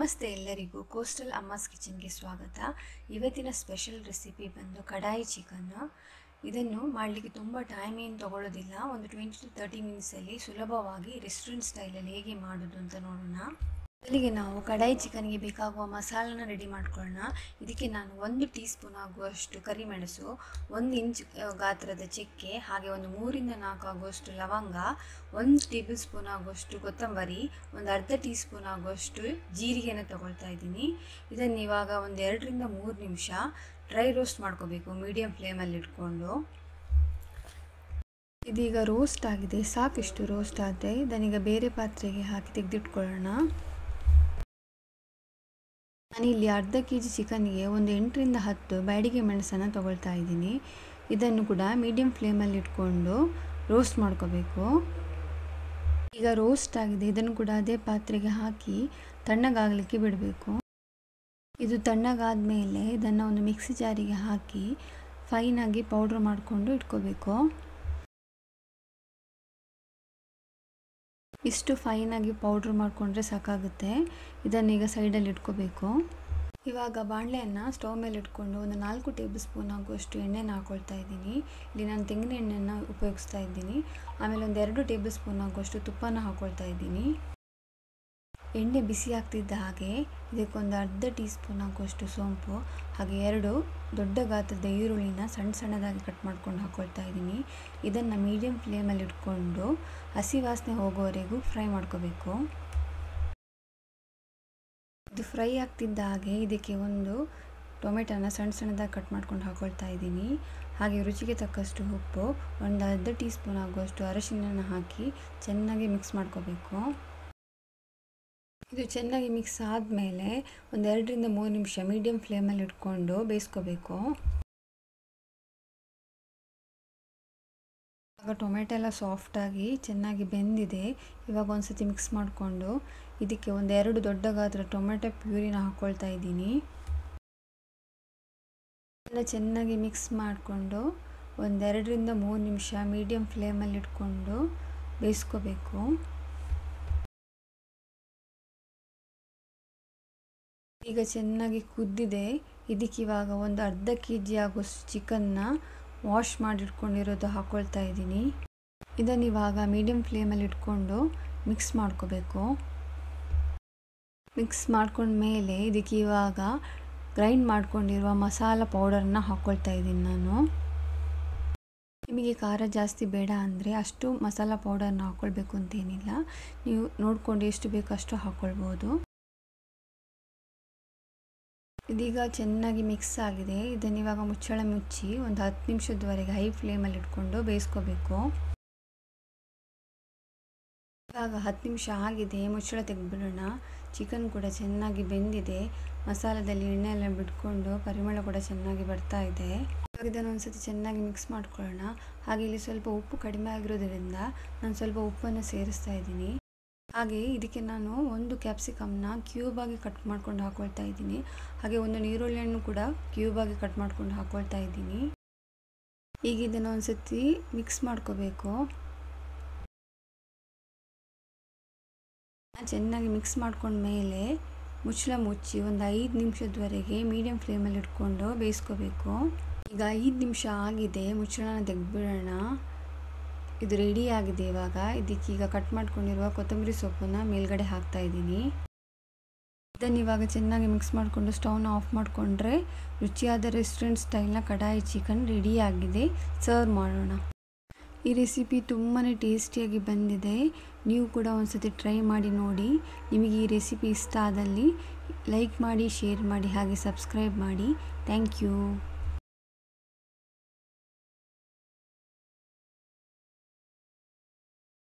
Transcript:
ನಮಸ್ತೆ ಎಲ್ಲರಿಗೂ ಕೋಸ್ಟಲ್ ಅಮ್ಮಾಸ್ ಕಿಚನ್ಗೆ ಸ್ವಾಗತ ಇವತ್ತಿನ ಸ್ಪೆಷಲ್ ರೆಸಿಪಿ ಬಂದು ಕಡಾಯಿ ಚಿಕನ್ ಇದನ್ನು ಮಾಡಲಿಕ್ಕೆ ತುಂಬ ಟೈಮ್ ಏನು ತಗೊಳ್ಳೋದಿಲ್ಲ ಒಂದು ಟ್ವೆಂಟಿ ಟು ತರ್ಟಿ ಮಿನಿಟ್ಸಲ್ಲಿ ಸುಲಭವಾಗಿ ರೆಸ್ಟೋರೆಂಟ್ ಸ್ಟೈಲಲ್ಲಿ ಹೇಗೆ ಮಾಡೋದು ಅಂತ ನೋಡೋಣ ಮೊದಲಿಗೆ ನಾವು ಕಡಾಯಿ ಚಿಕನ್ಗೆ ಬೇಕಾಗುವ ಮಸಾಲನ ರೆಡಿ ಮಾಡ್ಕೊಳ್ಳೋಣ ಇದಕ್ಕೆ ನಾನು ಒಂದು ಟೀ ಸ್ಪೂನ್ ಆಗುವಷ್ಟು ಕರಿಮೆಣಸು ಒಂದು ಇಂಚ್ ಆ, ಗಾತ್ರದ ಚಕ್ಕೆ ಹಾಗೆ ಒಂದು ಮೂರಿಂದ ನಾಲ್ಕು ಆಗುವಷ್ಟು ಲವಂಗ ಒಂದು ಟೇಬಲ್ ಸ್ಪೂನ್ ಆಗುವಷ್ಟು ಕೊತ್ತಂಬರಿ ಒಂದು ಅರ್ಧ ಟೀ ಸ್ಪೂನ್ ಆಗುವಷ್ಟು ಜೀರಿಗೆನ ತಗೊಳ್ತಾ ಇದ್ದೀನಿ ಇದನ್ನು ಇವಾಗ ಒಂದು ಎರಡರಿಂದ ಮೂರು ನಿಮಿಷ ಡ್ರೈ ರೋಸ್ಟ್ ಮಾಡ್ಕೋಬೇಕು ಮೀಡಿಯಂ ಫ್ಲೇಮಲ್ಲಿ ಇಟ್ಕೊಂಡು ಇದೀಗ ರೋಸ್ಟ್ ಆಗಿದೆ ಸಾಕಿಷ್ಟು ರೋಸ್ಟ್ ಆದರೆ ಇದನ್ನೀಗ ಬೇರೆ ಪಾತ್ರೆಗೆ ಹಾಕಿ ತೆಗೆದಿಟ್ಕೊಳ್ಳೋಣ ನಾನಿಲ್ಲಿ ಅರ್ಧ ಕೆ ಜಿ ಚಿಕನ್ಗೆ ಒಂದು ಎಂಟರಿಂದ ಹತ್ತು ಬ್ಯಾಡಿಗೆ ಮೆಣಸನ್ನು ತಗೊಳ್ತಾ ಇದ್ದೀನಿ ಇದನ್ನು ಕೂಡ ಮೀಡಿಯಂ ಫ್ಲೇಮಲ್ಲಿ ಇಟ್ಕೊಂಡು ರೋಸ್ಟ್ ಮಾಡ್ಕೋಬೇಕು ಈಗ ರೋಸ್ಟ್ ಆಗಿದೆ ಇದನ್ನು ಕೂಡ ಅದೇ ಪಾತ್ರೆಗೆ ಹಾಕಿ ತಣ್ಣಗಾಗಲಿಕ್ಕೆ ಬಿಡಬೇಕು ಇದು ತಣ್ಣಗಾದ ಮೇಲೆ ಇದನ್ನು ಒಂದು ಮಿಕ್ಸಿ ಜಾರಿಗೆ ಹಾಕಿ ಫೈನಾಗಿ ಪೌಡ್ರ್ ಮಾಡಿಕೊಂಡು ಇಟ್ಕೋಬೇಕು ಇಷ್ಟು ಫೈನಾಗಿ ಪೌಡ್ರ್ ಮಾಡಿಕೊಂಡ್ರೆ ಸಾಕಾಗುತ್ತೆ ಇದನ್ನೀಗ ಸೈಡಲ್ಲಿ ಇಟ್ಕೋಬೇಕು ಇವಾಗ ಬಾಣಲೆಯನ್ನು ಸ್ಟವ್ ಮೇಲೆ ಇಟ್ಕೊಂಡು ಒಂದು ನಾಲ್ಕು ಟೇಬಲ್ ಸ್ಪೂನ್ ಆಗುವಷ್ಟು ಎಣ್ಣೆನ ಹಾಕ್ಕೊಳ್ತಾ ಇದ್ದೀನಿ ಇಲ್ಲಿ ನಾನು ತೆಂಗಿನ ಎಣ್ಣೆನ ಉಪಯೋಗಿಸ್ತಾ ಇದ್ದೀನಿ ಆಮೇಲೆ ಒಂದು ಎರಡು ಟೇಬಲ್ ಸ್ಪೂನ್ ಆಗುವಷ್ಟು ತುಪ್ಪನ ಹಾಕ್ಕೊಳ್ತಾ ಇದ್ದೀನಿ ಎಣ್ಣೆ ಬಿಸಿ ಆಗ್ತಿದ್ದ ಹಾಗೆ ಇದಕ್ಕೊಂದು ಅರ್ಧ ಟೀ ಸ್ಪೂನ್ ಆಗುವಷ್ಟು ಸೋಂಪು ಹಾಗೆ ಎರಡು ದೊಡ್ಡ ಗಾತ್ರದ ಈರುಳ್ಳಿನ ಸಣ್ಣ ಸಣ್ಣದಾಗಿ ಕಟ್ ಮಾಡ್ಕೊಂಡು ಹಾಕ್ಕೊಳ್ತಾ ಇದ್ದೀನಿ ಇದನ್ನು ಮೀಡಿಯಂ ಫ್ಲೇಮಲ್ಲಿ ಇಟ್ಕೊಂಡು ಹಸಿ ವಾಸನೆ ಹೋಗೋವರೆಗೂ ಫ್ರೈ ಮಾಡ್ಕೋಬೇಕು ಇದು ಫ್ರೈ ಆಗ್ತಿದ್ದ ಹಾಗೆ ಇದಕ್ಕೆ ಒಂದು ಟೊಮೆಟೊನ ಸಣ್ಣ ಸಣ್ಣದಾಗಿ ಕಟ್ ಮಾಡ್ಕೊಂಡು ಹಾಕ್ಕೊಳ್ತಾ ಇದ್ದೀನಿ ಹಾಗೆ ರುಚಿಗೆ ತಕ್ಕಷ್ಟು ಉಪ್ಪು ಒಂದು ಅರ್ಧ ಟೀ ಸ್ಪೂನ್ ಆಗುವಷ್ಟು ಅರಶಿನ ಹಾಕಿ ಚೆನ್ನಾಗಿ ಮಿಕ್ಸ್ ಮಾಡ್ಕೋಬೇಕು ಇದು ಚೆನ್ನಾಗಿ ಮಿಕ್ಸ್ ಆದಮೇಲೆ ಒಂದು ಎರಡರಿಂದ ಮೂರು ನಿಮಿಷ ಮೀಡಿಯಂ ಫ್ಲೇಮಲ್ಲಿ ಇಟ್ಕೊಂಡು ಬೇಯಿಸ್ಕೋಬೇಕು ಇವಾಗ ಟೊಮೆಟೊ ಎಲ್ಲ ಸಾಫ್ಟಾಗಿ ಚೆನ್ನಾಗಿ ಬೆಂದಿದೆ ಇವಾಗ ಒಂದು ಸತಿ ಮಿಕ್ಸ್ ಮಾಡಿಕೊಂಡು ಇದಕ್ಕೆ ಒಂದು ಎರಡು ದೊಡ್ಡ ಗಾತ್ರ ಟೊಮೆಟೊ ಪ್ಯೂರಿನ ಹಾಕ್ಕೊಳ್ತಾ ಇದ್ದೀನಿ ಎಲ್ಲ ಚೆನ್ನಾಗಿ ಮಿಕ್ಸ್ ಮಾಡಿಕೊಂಡು ಒಂದೆರಡರಿಂದ ಮೂರು ನಿಮಿಷ ಮೀಡಿಯಂ ಫ್ಲೇಮಲ್ಲಿ ಇಟ್ಕೊಂಡು ಬೇಯಿಸ್ಕೋಬೇಕು ಈಗ ಚೆನ್ನಾಗಿ ಕುದ್ದಿದೆ ಇದಕ್ಕೆ ಇವಾಗ ಒಂದು ಅರ್ಧ ಕೆ ಜಿ ಆಗೋಷ್ಟು ಚಿಕನ್ನ ವಾಶ್ ಮಾಡಿಟ್ಕೊಂಡಿರೋದು ಹಾಕ್ಕೊಳ್ತಾ ಇದ್ದೀನಿ ಇದನ್ನು ಇವಾಗ ಮೀಡಿಯಂ ಫ್ಲೇಮಲ್ಲಿ ಇಟ್ಕೊಂಡು ಮಿಕ್ಸ್ ಮಾಡ್ಕೋಬೇಕು ಮಿಕ್ಸ್ ಮಾಡ್ಕೊಂಡ ಮೇಲೆ ಇದಕ್ಕೆ ಇವಾಗ ಗ್ರೈಂಡ್ ಮಾಡ್ಕೊಂಡಿರುವ ಮಸಾಲ ಪೌಡರನ್ನ ಹಾಕ್ಕೊಳ್ತಾ ಇದ್ದೀನಿ ನಾನು ನಿಮಗೆ ಖಾರ ಜಾಸ್ತಿ ಬೇಡ ಅಂದರೆ ಅಷ್ಟು ಮಸಾಲ ಪೌಡರ್ನ ಹಾಕ್ಕೊಳ್ಬೇಕು ಅಂತೇನಿಲ್ಲ ನೀವು ನೋಡಿಕೊಂಡು ಎಷ್ಟು ಬೇಕೋ ಅಷ್ಟು ಹಾಕ್ಕೊಳ್ಬೋದು ಇದೀಗ ಚೆನ್ನಾಗಿ ಮಿಕ್ಸ್ ಆಗಿದೆ ಇದನ್ನು ಇವಾಗ ಮುಚ್ಚಳ ಮುಚ್ಚಿ ಒಂದು ಹತ್ತು ನಿಮಿಷದವರೆಗೆ ಹೈ ಫ್ಲೇಮಲ್ಲಿ ಇಟ್ಕೊಂಡು ಬೇಯಿಸ್ಕೋಬೇಕು ಇವಾಗ ಹತ್ತು ನಿಮಿಷ ಆಗಿದೆ ಮುಚ್ಚಳ ತೆಗೆದ್ಬಿಡೋಣ ಚಿಕನ್ ಕೂಡ ಚೆನ್ನಾಗಿ ಬೆಂದಿದೆ ಮಸಾಲದಲ್ಲಿ ಎಣ್ಣೆ ಎಲ್ಲ ಬಿಟ್ಕೊಂಡು ಪರಿಮಳ ಕೂಡ ಚೆನ್ನಾಗಿ ಬರ್ತಾ ಇದೆ ಇವಾಗ ಇದನ್ನು ಒಂದ್ಸತಿ ಚೆನ್ನಾಗಿ ಮಿಕ್ಸ್ ಮಾಡ್ಕೊಳ್ಳೋಣ ಹಾಗೆ ಇಲ್ಲಿ ಸ್ವಲ್ಪ ಉಪ್ಪು ಕಡಿಮೆ ಆಗಿರೋದ್ರಿಂದ ನಾನು ಸ್ವಲ್ಪ ಉಪ್ಪನ್ನು ಸೇರಿಸ್ತಾ ಇದ್ದೀನಿ ಹಾಗೆ ಇದಕ್ಕೆ ನಾನು ಒಂದು ಕ್ಯಾಪ್ಸಿಕಮ್ನ ಕ್ಯೂಬಾಗಿ ಕಟ್ ಮಾಡ್ಕೊಂಡು ಹಾಕ್ಕೊಳ್ತಾ ಇದ್ದೀನಿ ಹಾಗೆ ಒಂದು ನೀರುಳ್ಳಿಯನ್ನು ಕೂಡ ಕ್ಯೂಬಾಗಿ ಕಟ್ ಮಾಡ್ಕೊಂಡು ಹಾಕ್ಕೊಳ್ತಾ ಇದ್ದೀನಿ ಈಗ ಇದನ್ನು ಒಂದು ಸತಿ ಮಿಕ್ಸ್ ಮಾಡ್ಕೋಬೇಕು ಚೆನ್ನಾಗಿ ಮಿಕ್ಸ್ ಮಾಡ್ಕೊಂಡ್ಮೇಲೆ ಮುಚ್ಚಳ ಮುಚ್ಚಿ ಒಂದು ಐದು ನಿಮಿಷದವರೆಗೆ ಮೀಡಿಯಂ ಫ್ಲೇಮಲ್ಲಿ ಇಟ್ಕೊಂಡು ಬೇಯಿಸ್ಕೋಬೇಕು ಈಗ ಐದು ನಿಮಿಷ ಆಗಿದೆ ಮುಚ್ಚಳನ ತೆಗೆದ್ಬಿಡೋಣ ಇದು ರೆಡಿ ಆಗಿದೆ ಇವಾಗ ಇದಕ್ಕೆ ಈಗ ಕಟ್ ಮಾಡ್ಕೊಂಡಿರುವ ಕೊತ್ತಂಬರಿ ಸೊಪ್ಪನ್ನು ಮೇಲ್ಗಡೆ ಹಾಕ್ತಾ ಇದ್ದೀನಿ ಇದನ್ನು ಇವಾಗ ಚೆನ್ನಾಗಿ ಮಿಕ್ಸ್ ಮಾಡಿಕೊಂಡು ಸ್ಟವ್ನ ಆಫ್ ಮಾಡಿಕೊಂಡ್ರೆ ರುಚಿಯಾದ ರೆಸ್ಟೋರೆಂಟ್ ಸ್ಟೈಲ್ನ ಕಡಾಯಿ ಚಿಕನ್ ರೆಡಿ ಆಗಿದೆ ಸರ್ವ್ ಮಾಡೋಣ ಈ ರೆಸಿಪಿ ತುಂಬಾ ಟೇಸ್ಟಿಯಾಗಿ ಬಂದಿದೆ ನೀವು ಕೂಡ ಒಂದ್ಸತಿ ಟ್ರೈ ಮಾಡಿ ನೋಡಿ ನಿಮಗೆ ಈ ರೆಸಿಪಿ ಇಷ್ಟ ಆದಲ್ಲಿ ಲೈಕ್ ಮಾಡಿ ಶೇರ್ ಮಾಡಿ ಹಾಗೆ ಸಬ್ಸ್ಕ್ರೈಬ್ ಮಾಡಿ ಥ್ಯಾಂಕ್ ಯು